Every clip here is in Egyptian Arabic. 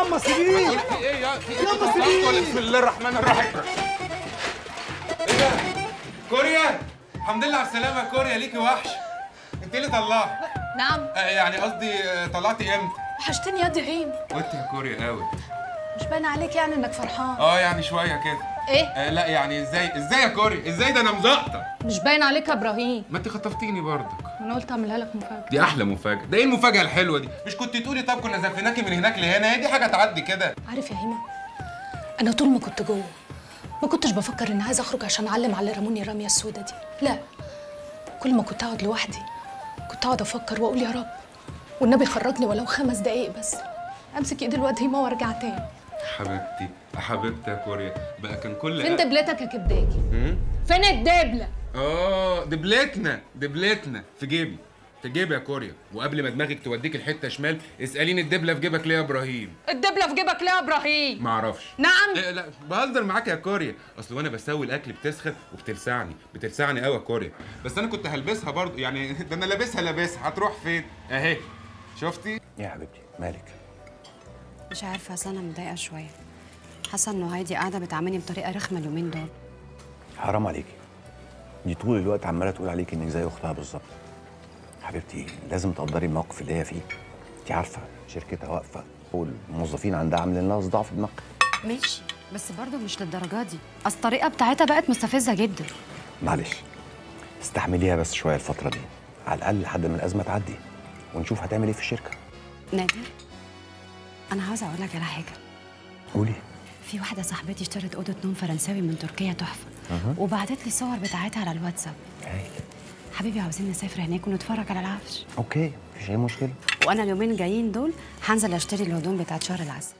ياما سيبيه بتقول في ايه يا في ايه يلا أنت سيبيه. طلعت ولا بسم الله الرحمن الرحيم ايه ده كوريا الحمد لله على السلامه يا كوريا ليكي وحش انت اللي طلعت نعم آه يعني قصدي آه، طلعتي امتى وحشتني يا دعيم وانت يا كوريا قوي مش باين عليك يعني انك فرحان اه يعني شويه كده ايه آه لا يعني ازاي ازاي يا كوريا ازاي ده انا مزقطه مش باين عليك يا ابراهيم ما انت خطفتيني برضك انا قلت اعملها لك مفاجاه دي احلى مفاجاه ده ايه المفاجاه الحلوه دي مش كنت تقولي طب كنا زفناكي من هناك لهنا هي دي حاجه تعدي كده عارف يا هيما انا طول ما كنت جوه ما كنتش بفكر اني عايزه اخرج عشان اعلم على اللي رموني الرميه السوداء دي لا كل ما كنت اقعد لوحدي كنت اقعد افكر واقول يا رب والنبي خرجني ولو خمس دقايق بس امسك ايد الواد هيما وارجع تاني حبيبتي يا حبيبتي يا كوريا بقى كان كل فين دبلتك يا كبداكي مم؟ فين الدبله اه دبلتنا دبلتنا في جيبي في جيبي يا كوريا وقبل ما دماغك توديك الحته شمال اساليني الدبله في جيبك ليه يا ابراهيم الدبله في جيبك ليه يا ابراهيم ما اعرفش نعم إيه لا بهزر معاك يا كوريا اصل وانا بسوي الاكل بتسخن وبتلسعني بتلسعني قوي يا كوريا بس انا كنت هلبسها برضو يعني ده انا لابسها لابسها هتروح فين اهي شفتي يا حبيبتي مالك مش عارفه اصل انا متضايقه شويه حاسه انه هايدي قاعده بتعاملني بطريقه رخمه اليومين دول حرام عليكي دي طول الوقت عماله تقول عليك انك زي اختها بالظبط حبيبتي لازم تقدري الموقف اللي هي فيه انت عارفه شركتها واقفه والموظفين عندها عاملين لها صداع في دماغها ماشي بس برضه مش للدرجه دي اصل الطريقه بتاعتها بقت مستفزه جدا معلش استحمليها بس شويه الفتره دي على الاقل لحد ما الازمه تعدي ونشوف هتعمل ايه في الشركه نادر انا عاوزه اقول لك على حاجه قولي في واحده صاحبتي اشترت اوضه نوم فرنساوي من تركيا تحفه وبعتت لي الصور بتاعتها على الواتساب هايل حبيبي عاوزين نسافر هناك ونتفرج على العفش اوكي مفيش اي مشكله وانا اليومين جايين دول هنزل اشتري الهدوم بتاعت شهر العسل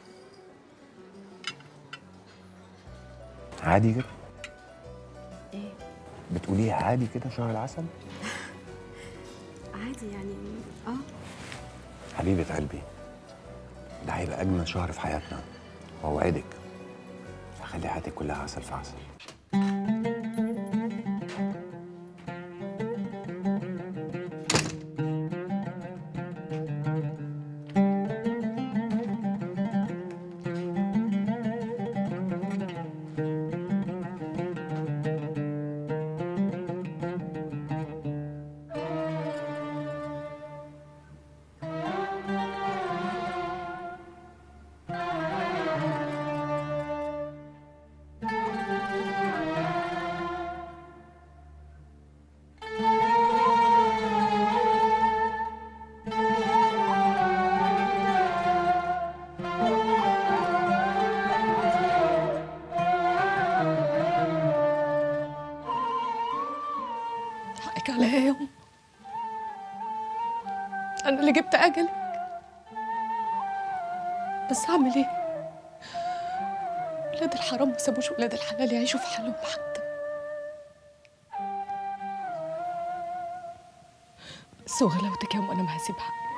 عادي كده ايه بتقوليها عادي كده شهر العسل عادي يعني اه حبيبه قلبي ده هيبقى اجمل شهر في حياتنا واوعدك هخلي حياتك كلها عسل في عسل حقك عليا يا يوم انا اللي جبت اجلك بس اعمل ايه ولاد الحرام ما سابوش ولاد الحلال يعيشوا في حالهم حتى بس وغلاوتك يا ام انا ما هسيب حقي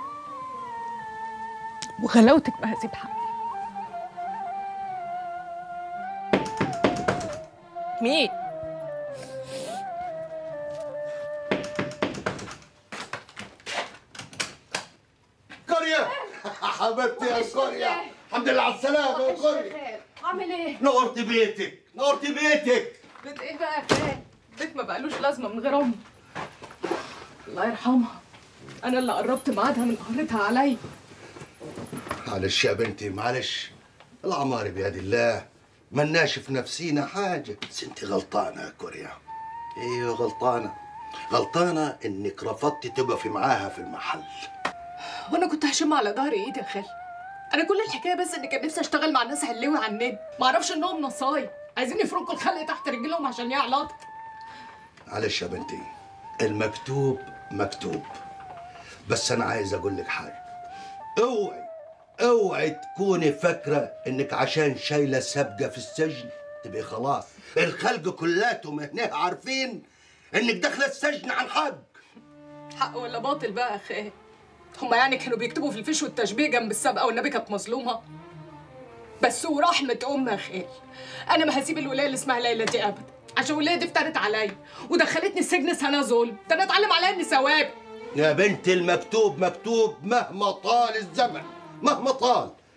وغلاوتك ما هسيب حقي مين كوريا حبيبتي يا كوريا الحمد لله على السلامة يا كوريا عامل ايه نورت بيتك نورت بيتك بيت ايه بقى يا خال بيت ما بقالوش لازمه من غير امي الله يرحمها انا اللي قربت ميعادها من قهرتها عليا معلش يا بنتي معلش الأعمار بيد الله ملناش في نفسينا حاجة بس انت غلطانة يا كوريا ايوه غلطانة غلطانة انك رفضتي تقفي معاها في المحل وانا كنت هشم على ظهر ايدي يا خال انا كل الحكايه بس ان كان نفسي اشتغل مع الناس حلوي على النت ما اعرفش انهم نصاي عايزين يفركوا الخلق تحت رجلهم عشان يعلط معلش يا بنتي المكتوب مكتوب بس انا عايز اقول لك حاجه اوعي اوعي تكوني فاكره انك عشان شايله سابقه في السجن تبقي خلاص الخلق كلاتهم هنا عارفين انك داخله السجن عن حق حق ولا باطل بقى يا خال هما يعني كانوا بيكتبوا في الفيش والتشبيه جنب السابقه والنبي كانت مظلومه بس ورحمه ام يا خال انا ما هسيب الولايه اللي اسمها ليلى دي ابدا عشان الولايه دي افترت عليا ودخلتني السجن سنه ظلم ده انا اتعلم عليها اني ثواب يا بنتي المكتوب مكتوب مهما طال الزمن مهما طال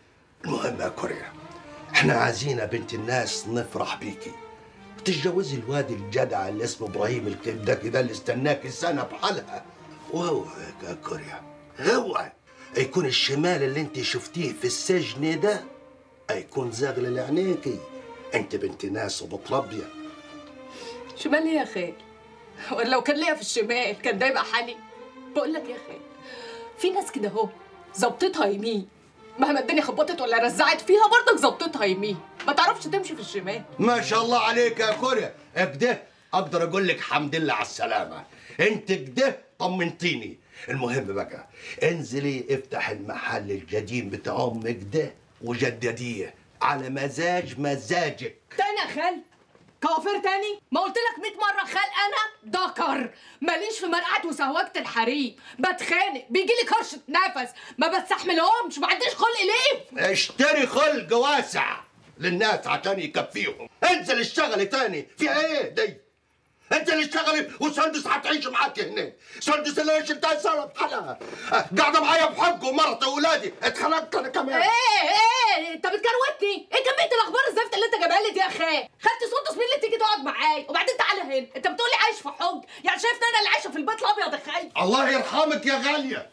المهم يا كوريا احنا عايزين يا بنت الناس نفرح بيكي تتجوزي الواد الجدع اللي اسمه ابراهيم الكبدكي ده اللي استناكي سنه بحالها واوعك يا كوريا اوعى يكون الشمال اللي انت شفتيه في السجن ده هيكون زاغل لعينيكي انت بنت ناس وبتربيه شمال ايه يا خال ولا لو كان ليا في الشمال كان ده يبقى حالي بقول لك يا خال في ناس كده اهو ظبطتها يمين مهما الدنيا خبطت ولا رزعت فيها برضك ظبطتها يمين ما تعرفش تمشي في الشمال ما شاء الله عليك يا كوريا كده اقدر اقول لك حمد لله على السلامه انت كده طمنتيني المهم بقى انزلي افتح المحل القديم بتاع امك ده وجدديه على مزاج مزاجك تاني يا خال كوافير تاني ما قلت لك 100 مره خال انا دكر ماليش في مرقعه وسهوجه الحريم بتخانق بيجي لي كرشه نفس ما بستحملهمش ما عنديش خلق ليه اشتري خلق واسع للناس عشان يكفيهم انزل اشتغلي تاني في ايه دي انت اللي اشتغلي وسندس هتعيش معاك هنا سندس اللي انا شلتها سنه بحالها قاعده معايا بحق ومرتي واولادي اتخنقت انا كمان ايه ايه انت بتكروتني ايه كميه الاخبار الزفت اللي انت جايبها لي دي يا خال خدت سندس مين اللي تيجي تقعد معايا وبعدين تعالى هنا انت بتقولي عايش في حج يعني شايفني انا اللي عايشه في البيت الابيض يا خال الله يرحمك يا غالية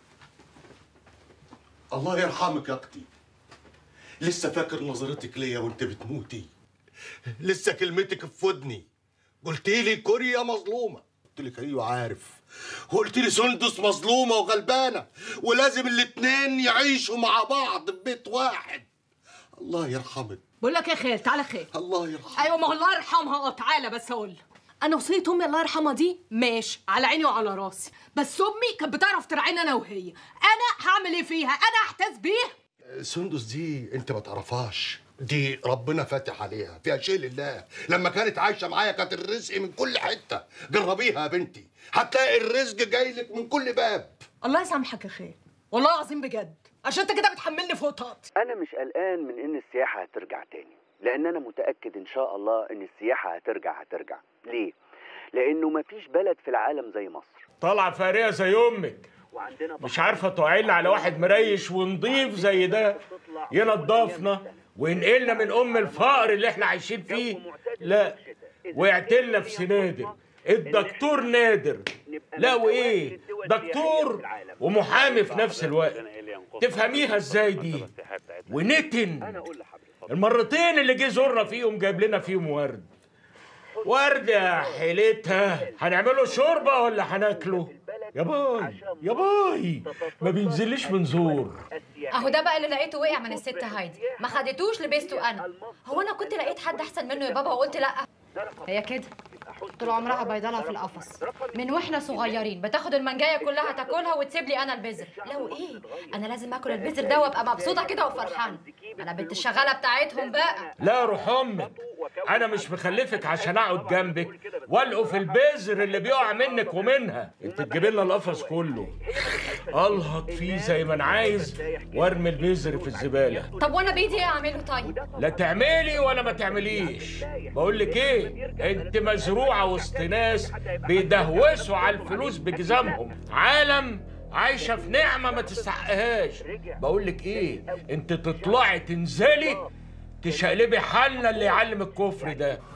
الله يرحمك يا اختي لسه فاكر نظرتك ليا وانت بتموتي لسه كلمتك في ودني قلت لي كوريا مظلومة قلت لك ايوه عارف وقلت لي سندس مظلومة وغلبانة ولازم الاتنين يعيشوا مع بعض في بيت واحد الله يرحمك بقول لك يا خال تعالى خال الله يرحمك ايوه ما هو الله يرحمها اه تعالى بس اقول لك. انا وصيه امي الله يرحمها دي ماشي على عيني وعلى راسي بس امي كانت بتعرف ترعيني انا وهي انا هعمل ايه فيها انا احتاس بيها سندس دي انت ما تعرفهاش دي ربنا فاتح عليها فيها شيء لله لما كانت عايشه معايا كانت الرزق من كل حته جربيها يا بنتي هتلاقي الرزق جاي لك من كل باب الله يسامحك يا خال والله العظيم بجد عشان انت كده بتحملني فوق طاقتي أنا مش قلقان من إن السياحة هترجع تاني لأن أنا متأكد إن شاء الله إن السياحة هترجع هترجع ليه؟ لأنه مفيش بلد في العالم زي مصر طالعه فقريه زي امك وعندنا مش عارفه توعينا على واحد مريش ونضيف زي ده ينضفنا وينقلنا من ام الفقر اللي احنا عايشين فيه لا وقعت لنا في سنادر الدكتور نادر لا وايه دكتور ومحامي في نفس الوقت تفهميها ازاي دي ونتن المرتين اللي جه زورنا فيهم جايب لنا فيهم ورد ورد يا حيلتها هنعمله شوربه ولا هناكله يا باي يا باي ما بينزلش من زور اهو ده بقى اللي لقيته وقع من الست هايدي ما خدتوش لبسته انا هو انا كنت لقيت حد احسن منه يا بابا وقلت لا هي كده طول عمرها بيضلها في القفص من واحنا صغيرين بتاخد المنجايه كلها تاكلها وتسيب لي انا البذر لو ايه انا لازم اكل البذر ده وابقى مبسوطه كده وفرحانه انا بنت الشغاله بتاعتهم بقى لا روح امك انا مش مخلفك عشان اقعد جنبك والقوا في البذر اللي بيقع منك ومنها انت تجيب لنا القفص كله الهط فيه زي ما انا عايز وارمي البذر في الزباله طب وانا بايدي ايه اعمله طيب لا تعملي ولا ما تعمليش بقول لك ايه انت مزروعه وسط ناس بيدهوسوا على الفلوس بجزامهم عالم عايشه في نعمه ما تستحقهاش بقول لك ايه انت تطلعي تنزلي تشقلبي حالنا اللي يعلم الكفر ده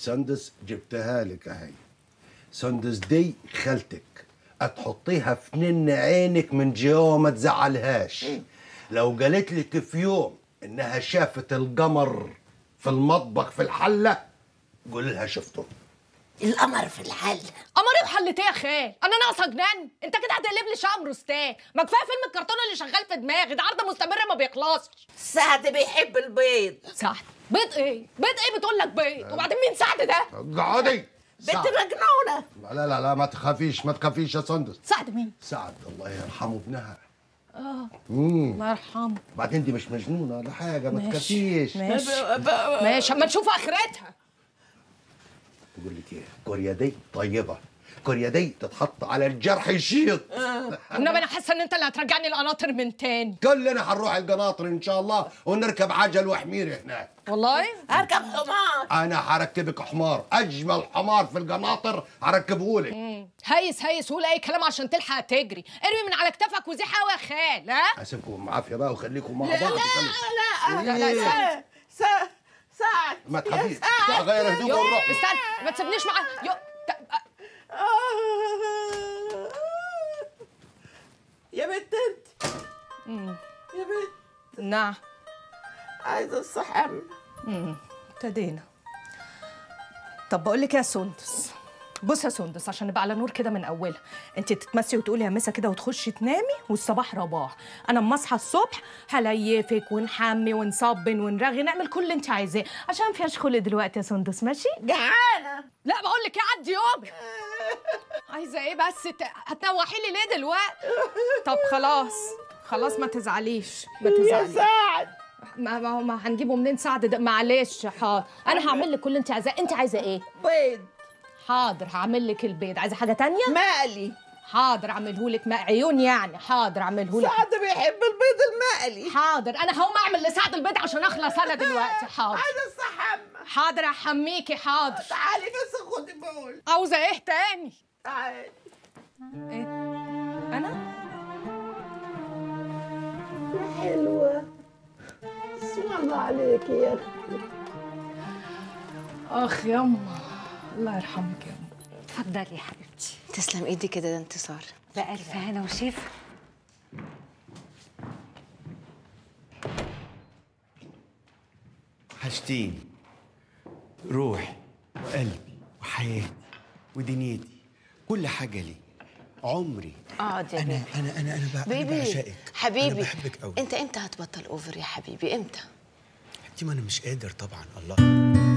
سندس جبتها لك اهي سندس دي خالتك هتحطيها في نن عينك من جوا ما تزعلهاش لو قالت لك في يوم انها شافت القمر في المطبخ في الحله قول لها شفته القمر في الحل قمري وحلت ايه يا خال انا ناقصه جنان انت كده هتقلب لي شقه مرستان ما كفايه فيلم الكرتون اللي شغال في دماغي ده عرض مستمر ما بيخلصش سعد بيحب البيض سعد بيض ايه بيض ايه بتقول لك بيض وبعدين مين سعد ده اقعدي بنت سعد. مجنونه لا لا لا ما تخافيش ما تخافيش يا سندس سعد مين سعد الله يرحمه ابنها اه مم. الله يرحمه بعدين دي مش مجنونه ولا حاجه ما ماشي. تخافيش ماشي ماشي اما نشوف اخرتها بقول لك ايه كوريا دي طيبه كوريا دي تتحط على الجرح يشيط انما انا حاسه ان انت اللي هترجعني القناطر من تاني كلنا هنروح القناطر ان شاء الله ونركب عجل وحمير هناك والله اركب حمار انا هركبك حمار اجمل حمار في القناطر هركبه لك مم. هيس هيس قول اي كلام عشان تلحق تجري ارمي من على كتفك وزيح قوي يا خال ها اسيبكم بعافيه بقى وخليكم مع لا بعض لا لا إيه؟ لا سعد سعد ما يا تخافيش سعد. غير هدوء يو ونروح استنى ما تسيبنيش مع يو ت- يا بنت انت يا بنت نعم عايزه الصحن مم. ابتدينا طب بقول لك يا سندس بص يا سندس عشان نبقى على نور كده من اولها انت تتمسي وتقولي يا مسا كده وتخشي تنامي والصباح رباح انا اما اصحى الصبح هليفك ونحمي ونصبن ونرغي نعمل كل اللي انت عايزاه عشان ما فيهاش خلق دلوقتي يا سندس ماشي جعانه لا بقول لك ايه عدي يومك عايزه ايه بس ت... هتنوحي لي ليه دلوقتي طب خلاص خلاص ما تزعليش ما يا تزعليش سعد ما ما ما هنجيبه منين سعد ده معلش حاضر انا هعمل لك كل اللي انت عايزاه انت عايزه ايه بيض حاضر هعمل لك البيض عايزه حاجه تانية مقلي حاضر اعمله لك مع عيون يعني حاضر اعمله لك سعد بيحب البيض المقلي حاضر انا هقوم اعمل لسعد البيض عشان اخلص انا دلوقتي حاضر عايزه الصحن حاضر احميكي حاضر تعالي بس خدي بول عاوزه ايه تاني تعالي ايه انا حلوه اسم الله عليك يا اختي اخ يما الله يرحمك يما اتفضلي يا حبيبتي تسلم ايدي كده ده انتصار بألف هنا وشفا حاجتين روحي وقلبي وحياتي ودنيتي كل حاجة لي عمري اقعد يا أنا بيبي أنا أنا أنا, بقى أنا بيبي بعشقك أنا حبيبي بحبك أوي انت امتى هتبطل اوفر يا حبيبي امتى حبيبتي ما أنا مش قادر طبعا الله